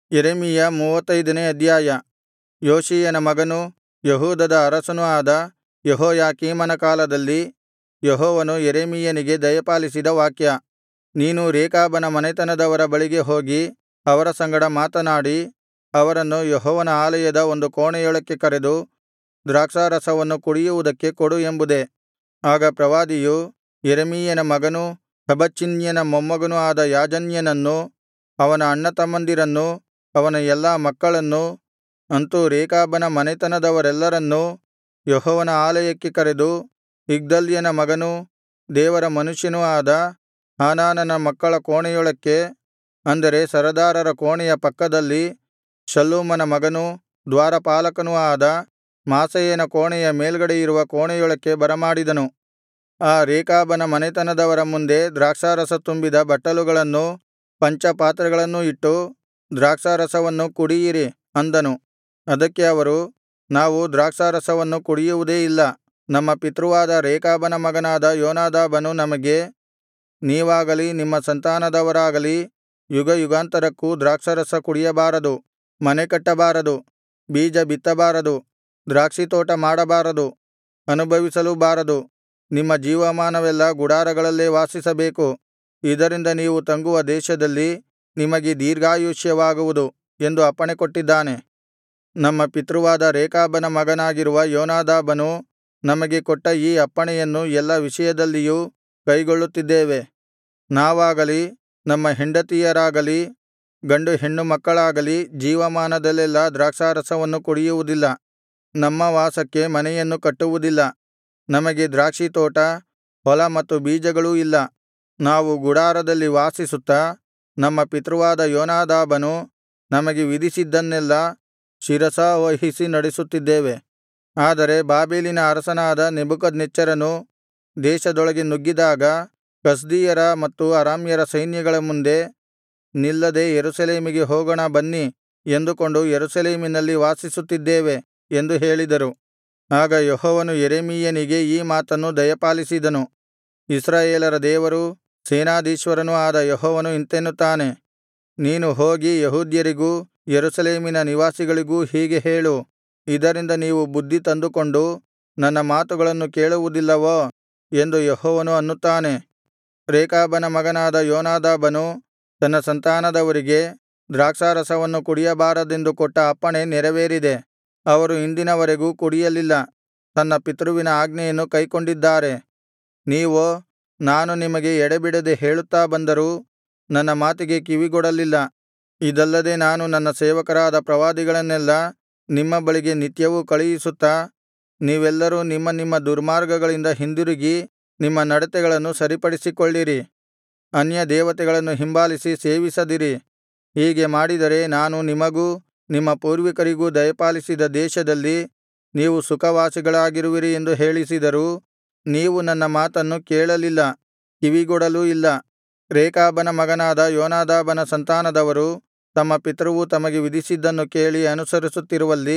ಯೆರೆಮೀಯ ಮೂವತ್ತೈದನೇ ಅಧ್ಯಾಯ ಯೋಷೀಯನ ಮಗನೂ ಯೆಹೂದದ ಅರಸನೂ ಆದ ಯೆಹೋಯಾಕೀಮನ ಕಾಲದಲ್ಲಿ ಯೆಹೋವನು ಯೆರೆಮೀಯನಿಗೆ ದಯಪಾಲಿಸಿದ ವಾಕ್ಯ ನೀನು ರೇಕಾಬನ ಮನೆತನದವರ ಬಳಿಗೆ ಹೋಗಿ ಅವರ ಸಂಗಡ ಮಾತನಾಡಿ ಅವರನ್ನು ಯೆಹೋವನ ಆಲಯದ ಒಂದು ಕೋಣೆಯೊಳಕ್ಕೆ ಕರೆದು ದ್ರಾಕ್ಷಾರಸವನ್ನು ಕುಡಿಯುವುದಕ್ಕೆ ಕೊಡು ಎಂಬುದೇ ಆಗ ಪ್ರವಾದಿಯು ಯೆರೆಮೀಯನ ಮಗನೂ ಹಬಚ್ಚಿನ್ಯನ ಮೊಮ್ಮಗನೂ ಆದ ಯಾಜನ್ಯನನ್ನೂ ಅವನ ಅಣ್ಣತಮ್ಮಂದಿರನ್ನೂ ಅವನ ಎಲ್ಲಾ ಮಕ್ಕಳನ್ನೂ ಅಂತು ರೇಕಾಬನ ಮನೆತನದವರೆಲ್ಲರನ್ನೂ ಯೆಹೋವನ ಆಲಯಕ್ಕೆ ಕರೆದು ಇಗ್ದಲ್ಯನ ಮಗನೂ ದೇವರ ಮನುಷ್ಯನೂ ಆದ ಹಾನಾನನ ಮಕ್ಕಳ ಕೋಣೆಯೊಳಕ್ಕೆ ಅಂದರೆ ಸರದಾರರ ಕೋಣೆಯ ಪಕ್ಕದಲ್ಲಿ ಶಲ್ಲೂಮನ ಮಗನೂ ದ್ವಾರಪಾಲಕನೂ ಆದ ಮಾಸೇಯನ ಕೋಣೆಯ ಮೇಲ್ಗಡೆಯಿರುವ ಕೋಣೆಯೊಳಕ್ಕೆ ಬರಮಾಡಿದನು ಆ ರೇಕಾಬನ ಮನೆತನದವರ ಮುಂದೆ ದ್ರಾಕ್ಷಾರಸ ತುಂಬಿದ ಬಟ್ಟಲುಗಳನ್ನೂ ಪಂಚಪಾತ್ರೆಗಳನ್ನೂ ಇಟ್ಟು ದ್ರಾಕ್ಷಾರಸವನ್ನು ಕುಡಿಯಿರಿ ಅಂದನು ಅದಕ್ಕೆ ಅವರು ನಾವು ದ್ರಾಕ್ಷಾರಸವನ್ನು ಕುಡಿಯುವುದೇ ಇಲ್ಲ ನಮ್ಮ ಪಿತೃವಾದ ರೇಕಾಬನ ಮಗನಾದ ಯೋನಾದಾಬನು ನಮಗೆ ನೀವಾಗಲಿ ನಿಮ್ಮ ಸಂತಾನದವರಾಗಲಿ ಯುಗಯುಗಾಂತರಕ್ಕೂ ದ್ರಾಕ್ಷಾರಸ ಕುಡಿಯಬಾರದು ಮನೆ ಕಟ್ಟಬಾರದು ಬೀಜ ಬಿತ್ತಬಾರದು ದ್ರಾಕ್ಷಿತೋಟ ಮಾಡಬಾರದು ಅನುಭವಿಸಲೂ ಬಾರದು ನಿಮ್ಮ ಜೀವಮಾನವೆಲ್ಲಾ ಗುಡಾರಗಳಲ್ಲೇ ವಾಸಿಸಬೇಕು ಇದರಿಂದ ನೀವು ತಂಗುವ ದೇಶದಲ್ಲಿ ನಿಮಗೆ ದೀರ್ಘಾಯುಷ್ಯವಾಗುವುದು ಎಂದು ಅಪ್ಪಣೆಕೊಟ್ಟಿದ್ದಾನೆ ನಮ್ಮ ಪಿತೃವಾದ ರೇಕಾಬನ ಮಗನಾಗಿರುವ ಯೋನಾದಾಬನು ನಮಗೆ ಕೊಟ್ಟ ಈ ಅಪ್ಪಣೆಯನ್ನು ಎಲ್ಲಾ ವಿಷಯದಲ್ಲಿಯೂ ಕೈಗೊಳ್ಳುತ್ತಿದ್ದೇವೆ ನಾವಾಗಲಿ ನಮ್ಮ ಹೆಂಡತಿಯರಾಗಲಿ ಗಂಡು ಹೆಣ್ಣು ಮಕ್ಕಳಾಗಲಿ ಜೀವಮಾನದಲ್ಲೆಲ್ಲಾ ದ್ರಾಕ್ಷಾರಸವನ್ನು ಕುಡಿಯುವುದಿಲ್ಲ ನಮ್ಮ ವಾಸಕ್ಕೆ ಮನೆಯನ್ನು ಕಟ್ಟುವುದಿಲ್ಲ ನಮಗೆ ದ್ರಾಕ್ಷಿತೋಟ ಹೊಲ ಮತ್ತು ಬೀಜಗಳೂ ಇಲ್ಲ ನಾವು ಗುಡಾರದಲ್ಲಿ ವಾಸಿಸುತ್ತಾ ನಮ್ಮ ಪಿತೃವಾದ ಯೋನಾದಾಬನು ನಮಗೆ ವಿಧಿಸಿದ್ದನ್ನೆಲ್ಲಾ ಶಿರಸಾವಹಿಸಿ ನಡೆಸುತ್ತಿದ್ದೇವೆ ಆದರೆ ಬಾಬೆಲಿನ ಅರಸನಾದ ನೆಬೂಕದ್ನೆಚ್ಚರನು ದೇಶದೊಳಗೆ ನುಗ್ಗಿದಾಗ ಕಸ್ದೀಯರ ಮತ್ತು ಅರಾಮ್ಯರ ಸೈನ್ಯಗಳ ಮುಂದೆ ನಿಲ್ಲದೆ ಯೆರೂಸಲೇಮಿಗೆ ಹೋಗೋಣ ಬನ್ನಿ ಎಂದುಕೊಂಡು ಯೆರೂಸಲೇಮಿನಲ್ಲಿ ವಾಸಿಸುತ್ತಿದ್ದೇವೆ ಎಂದು ಹೇಳಿದರು ಆಗ ಯೆಹೋವನು ಯೆರೆಮೀಯನಿಗೆ ಈ ಮಾತನ್ನು ದಯಪಾಲಿಸಿದನು ಇಸ್ರಾಯೇಲರ ದೇವರೂ ಸೇನಾಧೀಶ್ವರನೂ ಆದ ಯೆಹೋವನು ಇಂತೆನ್ನುತ್ತಾನೆ ನೀನು ಹೋಗಿ ಯೆಹೂದ್ಯರಿಗೂ ಯೆರೂಸಲೇಮಿನ ನಿವಾಸಿಗಳಿಗೂ ಹೀಗೆ ಹೇಳು ಇದರಿಂದ ನೀವು ಬುದ್ಧಿ ತಂದುಕೊಂಡು ನನ್ನ ಮಾತುಗಳನ್ನು ಕೇಳುವುದಿಲ್ಲವೋ ಎಂದು ಯೆಹೋವನು ಅನ್ನುತ್ತಾನೆ ರೇಕಾಬನ ಮಗನಾದ ಯೋನಾದಾಬನು ತನ್ನ ಸಂತಾನದವರಿಗೆ ದ್ರಾಕ್ಷಾರಸವನ್ನು ಕುಡಿಯಬಾರದೆಂದು ಕೊಟ್ಟ ಅಪ್ಪಣೆ ನೆರವೇರಿದೆ ಅವರು ಇಂದಿನವರೆಗೂ ಕುಡಿಯಲಿಲ್ಲ ತನ್ನ ಪಿತೃವಿನ ಆಜ್ಞೆಯನ್ನು ಕೈಕೊಂಡಿದ್ದಾರೆ ನೀವೋ ನಾನು ನಿಮಗೆ ಎಡೆಬಿಡದೆ ಹೇಳುತ್ತಾ ಬಂದರೂ ನನ್ನ ಮಾತಿಗೆ ಕಿವಿಗೊಡಲಿಲ್ಲ ಇದಲ್ಲದೆ ನಾನು ನನ್ನ ಸೇವಕರಾದ ಪ್ರವಾದಿಗಳನ್ನೆಲ್ಲಾ ನಿಮ್ಮ ಬಳಿಗೆ ನಿತ್ಯವೂ ಕಳುಹಿಸುತ್ತಾ ನೀವೆಲ್ಲರೂ ನಿಮ್ಮ ನಿಮ್ಮ ದುರ್ಮಾರ್ಗಗಳಿಂದ ಹಿಂದಿರುಗಿ ನಿಮ್ಮ ನಡತೆಗಳನ್ನು ಸರಿಪಡಿಸಿಕೊಳ್ಳಿರಿ ಅನ್ಯ ದೇವತೆಗಳನ್ನು ಹಿಂಬಾಲಿಸಿ ಸೇವಿಸದಿರಿ ಹೀಗೆ ಮಾಡಿದರೆ ನಾನು ನಿಮಗೂ ನಿಮ್ಮ ಪೂರ್ವಿಕರಿಗೂ ದಯಪಾಲಿಸಿದ ದೇಶದಲ್ಲಿ ನೀವು ಸುಖವಾಸಿಗಳಾಗಿರುವಿರಿ ಎಂದು ಹೇಳಿಸಿದರೂ ನೀವು ನನ್ನ ಮಾತನ್ನು ಕೇಳಲಿಲ್ಲ ಕಿವಿಗೊಡಲೂ ಇಲ್ಲ ರೇಕಾಬನ ಮಗನಾದ ಯೋನಾದಾಬನ ಸಂತಾನದವರು ತಮ್ಮ ಪಿತೃವು ತಮಗೆ ವಿಧಿಸಿದ್ದನ್ನು ಕೇಳಿ ಅನುಸರಿಸುತ್ತಿರುವಲ್ಲಿ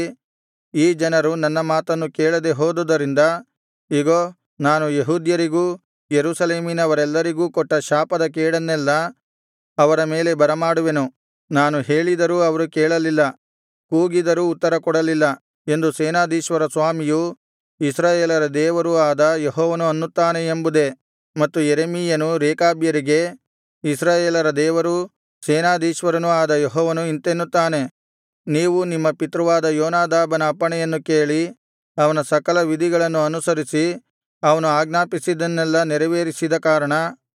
ಈ ಜನರು ನನ್ನ ಮಾತನ್ನು ಕೇಳದೆ ಹೋದುದರಿಂದ ಇಗೋ ನಾನು ಯೆಹೂದ್ಯರಿಗೂ ಯೆರೂಸಲೇಮಿನವರೆಲ್ಲರಿಗೂ ಕೊಟ್ಟ ಶಾಪದ ಕೇಡನ್ನೆಲ್ಲಾ ಅವರ ಮೇಲೆ ಬರಮಾಡುವೆನು ನಾನು ಹೇಳಿದರೂ ಅವರು ಕೇಳಲಿಲ್ಲ ಕೂಗಿದರೂ ಉತ್ತರಕೊಡಲಿಲ್ಲ ಎಂದು ಸೇನಾಧೀಶ್ವರ ಸ್ವಾಮಿಯೂ ಇಸ್ರಾಯೇಲರ ದೇವರೂ ಆದ ಯೆಹೋವನು ಅನ್ನುತ್ತಾನೆ ಎಂಬುದೇ ಮತ್ತು ಯೆರೆಮೀಯನು ರೇಕಾಬ್ಯರಿಗೆ ಇಸ್ರಾಯೇಲರ ದೇವರೂ ಸೇನಾಧೀಶ್ವರನೂ ಆದ ಯೆಹೋವನು ಇಂತೆನ್ನುತ್ತಾನೆ ನೀವು ನಿಮ್ಮ ಪಿತೃವಾದ ಯೋನಾದಾಬನ ಅಪ್ಪಣೆಯನ್ನು ಕೇಳಿ ಅವನ ಸಕಲ ವಿಧಿಗಳನ್ನು ಅನುಸರಿಸಿ ಅವನು ಆಜ್ಞಾಪಿಸಿದ್ದನ್ನೆಲ್ಲಾ ನೆರವೇರಿಸಿದ ಕಾರಣ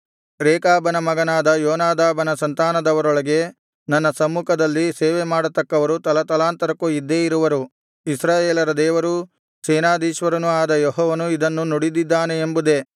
ರೇಕಾಬನ ಮಗನಾದ ಯೋನಾದಾಬನ ಸಂತಾನದವರೊಳಗೆ ನನ್ನ ಸಮ್ಮುಖದಲ್ಲಿ ಸೇವೆಮಾಡತಕ್ಕವರು ತಲತಲಾಂತರಕ್ಕೂ ಇದ್ದೇ ಇರುವರು ಇಸ್ರಾಯೇಲರ ದೇವರೂ ಸೇನಾಧೀಶ್ವರನೂ ಆದ ಯೆಹೋವನು ಇದನ್ನು ನುಡಿದಿದ್ದಾನೆ ಎಂಬುದೇ